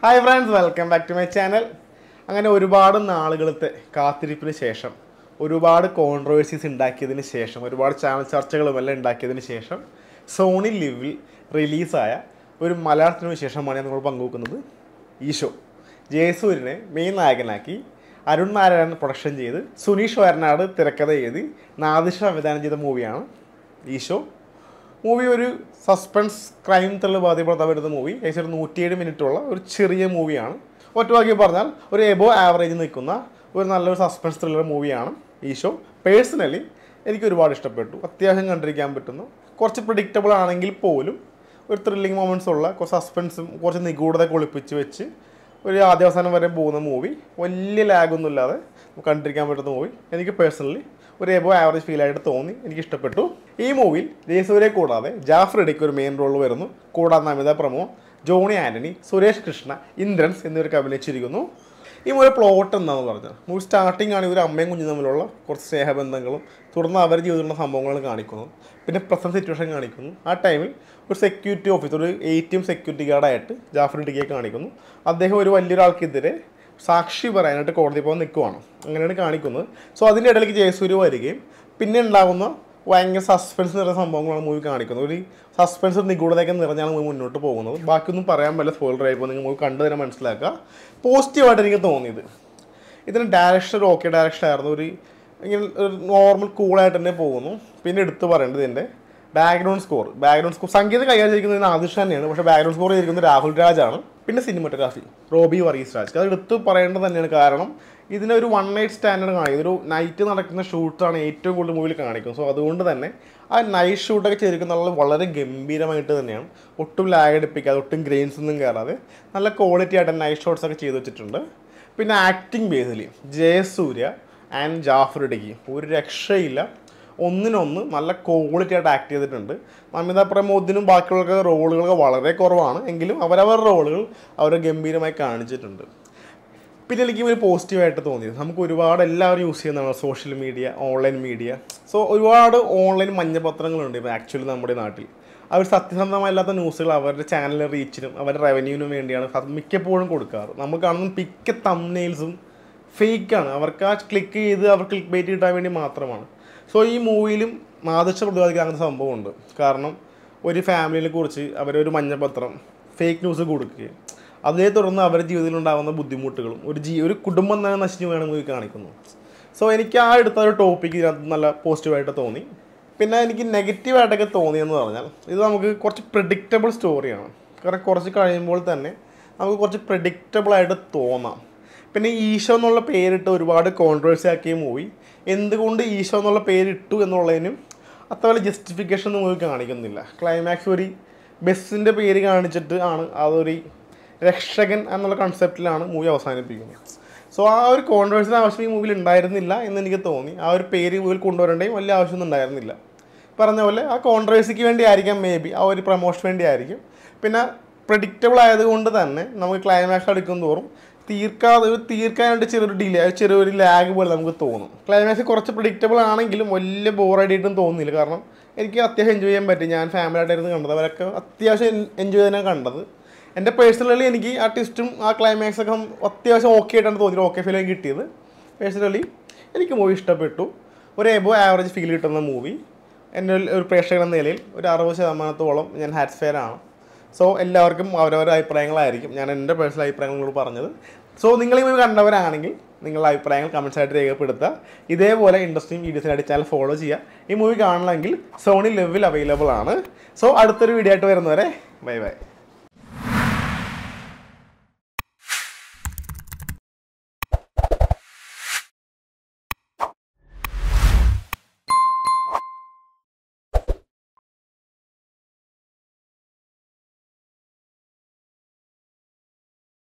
hi friends welcome back to my channel അങ്ങനെ ഒരുപാട് നാളുകളത്തെ കാത്തിരിപ്പിന് ശേഷം ഒരുപാട് കോൺട്രവേഴ്സീസ് ഉണ്ടാക്കിയതിന് ശേഷം ഒരുപാട് ചാനൽ ചർച്ചകളും എല്ലാം ഉണ്ടാക്കിയതിന് ശേഷം സോണി ലിവിൽ റിലീസായ ഒരു മലയാള സിനിമ ശേഷമാണ് ഞാൻ നിങ്ങൾ പങ്കുവെക്കുന്നത് ഈശോ ജയസൂര്യനെ മെയിൻ നായകനാക്കി അരുൺ നാരായണൻ പ്രൊഡക്ഷൻ ചെയ്ത് സുനീഷ് വരനാട് തിരക്കഥ എഴുതി നാദിഷ സംവിധാനം ചെയ്ത മൂവിയാണ് ഈശോ മൂവി ഒരു സസ്പെൻസ് ക്രൈം ത്രില്ലർ ബാധ്യപ്പെടുത്താൻ വരുന്ന മൂവി ഏകദേശം ഒരു നൂറ്റിയേഴ് മിനിറ്റുള്ള ഒരു ചെറിയ മൂവിയാണ് ഒറ്റവാക്കി പറഞ്ഞാൽ ഒരു എബോ ആവറേജ് നിൽക്കുന്ന ഒരു നല്ലൊരു സസ്പെൻസ് ത്രില്ലർ മൂവിയാണ് ഈ ഷോ പേഴ്സണലി എനിക്ക് ഒരുപാട് ഇഷ്ടപ്പെട്ടു അത്യാവശ്യം കണ്ടിരിക്കാൻ പറ്റുന്ന കുറച്ച് പ്രിഡിക്റ്റബിൾ ആണെങ്കിൽ പോലും ഒരു ത്രില്ലിംഗ് മൊമെൻറ്റ്സ് ഉള്ള കുറച്ച് സസ്പെൻസും കുറച്ച് നിഗൂഢത ഒളിപ്പിച്ച് വെച്ച് ഒരു ആദ്യാവസാനം വരെ പോകുന്ന മൂവി വലിയ ലാഗൊന്നും ഇല്ലാതെ നമുക്ക് കണ്ടിരിക്കാൻ പറ്റുന്ന മൂവി എനിക്ക് പേഴ്സണലി ഒരു എബോ ആവറേജ് ഫീൽ ആയിട്ട് തോന്നി എനിക്ക് ഇഷ്ടപ്പെട്ടു ഈ മൂവിയിൽ ജയസൂര്യെ കൂടാതെ ജാഫർ ഇടയ്ക്ക് ഒരു മെയിൻ റോൾ വരുന്നു കൂടാതെ നമിത പ്രമോ ജോണി ആന്റണി സുരേഷ് കൃഷ്ണ ഇന്ദ്രൻസ് എന്നിവരൊക്കെ അഭിനയിച്ചിരിക്കുന്നു ഈ മൂവി പ്ലോട്ട് എന്താണെന്ന് പറഞ്ഞാൽ മൂവി സ്റ്റാർട്ടിംഗ് ആണ് ഇവർ അമ്മയും കുഞ്ഞും തമ്മിലുള്ള കുറച്ച് സ്നേഹബന്ധങ്ങളും തുടർന്ന് അവരുടെ ജീവിതത്തിലുള്ള സംഭവങ്ങളും കാണിക്കുന്നു പിന്നെ പ്രസന്റ് സിറ്റുവേഷൻ കാണിക്കുന്നു ആ ടൈമിൽ ഒരു സെക്യൂരിറ്റി ഓഫീസർ ഒരു എ ടി എം സെക്യൂരിറ്റി ഗാർഡായിട്ട് ജാഫർ ഇടുക്കിയെ കാണിക്കുന്നു അദ്ദേഹം ഒരു വലിയൊരാൾക്കെതിരെ സാക്ഷി പറയാനായിട്ട് കോടതി പോകാൻ നിൽക്കുവാണ് അങ്ങനെയാണ് കാണിക്കുന്നത് സോ അതിൻ്റെ ഇടയിലേക്ക് ജയസൂര്യ വരികയും പിന്നെ ഉണ്ടാകുന്ന ഭയങ്കര സസ്പെൻസ് നിറഞ്ഞ സംഭവങ്ങളാണ് മൂവി കാണിക്കുന്നത് ഒരു സസ്പെൻസ് നിഗൂഢതയൊക്കെ നിറഞ്ഞാണ് മൂവി മുന്നോട്ട് പോകുന്നത് ബാക്കിയൊന്നും പറയാൻ പറ്റില്ല സ്പോയിലർ ആയിപ്പോൾ നിങ്ങൾ മൂവി കണ്ടു തന്നെ മനസ്സിലാക്കുക പോസിറ്റീവായിട്ട് എനിക്ക് തോന്നിയത് ഇതിന് ഡയറക്ഷൻ ഒരു ഓക്കെ ഡയറക്ഷൻ ആയിരുന്നു ഒരു ഇങ്ങനെ ഒരു നോർമൽ കൂളായിട്ട് തന്നെ പോകുന്നു പിന്നെ എടുത്തു പറയേണ്ടത് ഇതിൻ്റെ ബാക്ക്ഗ്രൗണ്ട് സ്കോർ ബാക്ക്ഗ്രൗണ്ട് സ്കോർ സംഗീതം കൈകാര്യം ചെയ്തിരിക്കുന്നത് ആദിഷ് തന്നെയാണ് പക്ഷേ ബാക്ക്ഗ്രൗണ്ട് സ്കോർ ചെയ്തിരിക്കുന്നത് രാഹുൽ രാജാണ് പിന്നെ സിനിമറ്റോഗ്രാഫി റോബി വർഗീസ് രാജ് അത് എടുത്ത് പറയേണ്ടത് തന്നെയാണ് കാരണം ഇതിനൊരു വൺ നൈറ്റ് സ്റ്റാൻഡേർഡ് കാണിക്കും ഒരു നൈറ്റ് നടക്കുന്ന ഷൂട്ടാണ് ഏറ്റവും കൂടുതൽ മൂവിൽ കാണിക്കുന്നത് സോ അതുകൊണ്ട് തന്നെ ആ നൈറ്റ് ഷൂട്ടൊക്കെ ചെയ്തിരിക്കുന്നത് വളരെ ഗംഭീരമായിട്ട് തന്നെയാണ് ഒട്ടും ലാഗ് അടിപ്പിക്കാതെ ഒട്ടും ഗ്രെയിൻസ് ഒന്നും കയറാതെ നല്ല ക്വാളിറ്റി ആയിട്ട് നൈറ്റ് ഷോട്ട്സ് ഒക്കെ ചെയ്ത് വെച്ചിട്ടുണ്ട് പിന്നെ ആക്ടിങ് ബേസിൽ ജയസൂര്യ ആൻഡ് ജാഫർ ഇടുക്കി ഒരു രക്ഷയില്ല ഒന്നിനൊന്ന് നല്ല ക്വാളിറ്റി ആയിട്ട് ആക്ട് ചെയ്തിട്ടുണ്ട് നമിത പ്രമോദിനും ബാക്കിയുള്ള റോളുകളൊക്കെ വളരെ കുറവാണ് എങ്കിലും അവരവരുടെ റോളുകൾ അവർ ഗംഭീരമായി കാണിച്ചിട്ടുണ്ട് പിന്നെ എനിക്ക് ഒരു പോസിറ്റീവായിട്ട് തോന്നിയത് നമുക്ക് ഒരുപാട് എല്ലാവരും യൂസ് ചെയ്യുന്നതാണ് social media online media so ഒരുപാട് ഓൺലൈൻ മഞ്ഞപത്രങ്ങളുണ്ട് ഇപ്പോൾ ആക്ച്വലി നമ്മുടെ നാട്ടിൽ അവർ സത്യസന്ധമല്ലാത്ത ന്യൂസുകൾ അവരുടെ ചാനലിലെ റീച്ചിനും അവരുടെ റവന്യൂവിനും വേണ്ടിയാണ് സ- മിക്കപ്പോഴും കൊടുക്കാറ് നമ്മൾ കാണുന്ന മിക്ക തമ്നെയിൽസും ഫേക്കാണ് അവർക്ക് ആ ക്ലിക്ക് ചെയ്ത് അവർ ക്ലിക്ക് ബൈറ്റ് കിട്ടാൻ വേണ്ടി മാത്രമാണ് സോ ഈ മൂവിയിലും മാതൃക്ഷ പ്രതിപാദിക്കാൻ അങ്ങനത്തെ സംഭവമുണ്ട് കാരണം ഒരു ഫാമിലിനെ കുറിച്ച് അവരൊരു മഞ്ഞപത്രം ഫേക്ക് ന്യൂസ് കൊടുക്കുകയും അതേ തുടർന്ന് അവരുടെ ജീവിതത്തിൽ ഉണ്ടാകുന്ന ബുദ്ധിമുട്ടുകളും ഒരു ജീ ഒരു കുടുംബം തന്നെ നശിച്ചു വേണം മൂവി കാണിക്കുന്നു സോ എനിക്ക് ആ എടുത്ത ഒരു ടോപ്പിക്ക് ഇതിനകത്ത് നല്ല പോസിറ്റീവായിട്ട് തോന്നി പിന്നെ എനിക്ക് നെഗറ്റീവായിട്ടൊക്കെ തോന്നിയെന്ന് പറഞ്ഞാൽ ഇത് നമുക്ക് കുറച്ച് പ്രിഡിക്റ്റബിൾ സ്റ്റോറിയാണ് കാരണം കുറച്ച് കഴിയുമ്പോൾ തന്നെ നമുക്ക് കുറച്ച് പ്രിഡിക്റ്റബിൾ ആയിട്ട് തോന്നാം പിന്നെ ഈശോ എന്നുള്ള പേരിട്ട് ഒരുപാട് കോൺട്രവേഴ്സി ആക്കിയ മൂവി എന്തുകൊണ്ട് ഈശോ എന്നുള്ള പേരിട്ടു എന്നുള്ളതിനും അത്ര വലിയ ജസ്റ്റിഫിക്കേഷൻ ഒന്നും മൂവി കാണിക്കുന്നില്ല ക്ലൈമാക്സ് ഒരു ബസ്സിൻ്റെ പേര് കാണിച്ചിട്ട് ആണ് അതൊരു രക്ഷകൻ എന്നുള്ള കൺസെപ്റ്റിലാണ് മൂവി അവസാനിപ്പിക്കുന്നത് സോ ആ ഒരു കോൺട്രവേഴ്സിന് ആവശ്യം ഈ മൂവിയിൽ ഉണ്ടായിരുന്നില്ല എന്ന് എനിക്ക് തോന്നി ആ ഒരു പേര് മൂവിൽ കൊണ്ടുവരേണ്ടയും വലിയ ആവശ്യമൊന്നും ഉണ്ടായിരുന്നില്ല പറഞ്ഞ പോലെ ആ കോൺട്രവേഴ്സിക്ക് വേണ്ടി ആയിരിക്കാം മേ ബി ആ ഒരു പ്രൊമോഷൻ വേണ്ടി ആയിരിക്കും പിന്നെ പ്രഡിക്റ്റബിൾ ആയതുകൊണ്ട് തന്നെ നമുക്ക് ക്ലൈമാക്സ് എടുക്കും തോറും തീർക്കാതെ ഒരു തീർക്കാനായിട്ട് ചെറിയൊരു ഡിലേ ചെറിയൊരു ലാഗ് പോലെ നമുക്ക് തോന്നും ക്ലൈമാക്സ് കുറച്ച് പ്രഡിക്റ്റബിൾ ആണെങ്കിലും വലിയ ബോറായിട്ടൊന്നും തോന്നുന്നില്ല കാരണം എനിക്ക് അത്യാവശ്യം എൻജോയ് ചെയ്യാൻ പറ്റി ഞാൻ ഫാമിലി ആയിട്ടായിരുന്നു കണ്ടത് അവരൊക്കെ അത്യാവശ്യം എൻജോയ് ചെയ്യാനാണ് കണ്ടത് എൻ്റെ പേഴ്സണലി എനിക്ക് ആ ട്വിസ്റ്റും ആ ക്ലൈമാക്സ് ഒക്കെ അത്യാവശ്യം ഓക്കെ ആയിട്ടാണ് തോന്നിയത് ഓക്കെ ഫീൽ കിട്ടിയത് പേഴ്സണലി എനിക്ക് മൂവി ഇഷ്ടപ്പെട്ടു ഒരു എബോ ആവറേജ് ഫീൽ കിട്ടുന്ന മൂവി എൻ്റെ ഒരു- ഒരു പ്രേക്ഷകൻ എന്ന നിലയിൽ ഒരു അറുപത് ശതമാനത്തോളം ഞാൻ ഹാറ്റ് ഫെയർ ആണ് സോ എല്ലാവർക്കും അവരവരുടെ അഭിപ്രായങ്ങളായിരിക്കും ഞാൻ എൻ്റെ പേഴ്സണൽ അഭിപ്രായങ്ങളോട് പറഞ്ഞത് സോ നിങ്ങൾ ഈ മൂവി കണ്ടവരാണെങ്കിൽ നിങ്ങളുടെ അഭിപ്രായങ്ങൾ കമൻസ് ആയിട്ട് രേഖപ്പെടുത്തുക ഇതേപോലെ ഇൻട്രസ്റ്റിംഗ് വീഡിയോസിനായിട്ട് ചാനൽ ഫോളോ ചെയ്യുക ഈ മൂവി കാണണമെങ്കിൽ സോണി ലെവിൽ അവൈലബിൾ ആണ് സോ അടുത്തൊരു വീഡിയോ ആയിട്ട് വരുന്നവരെ ബൈ ബൈ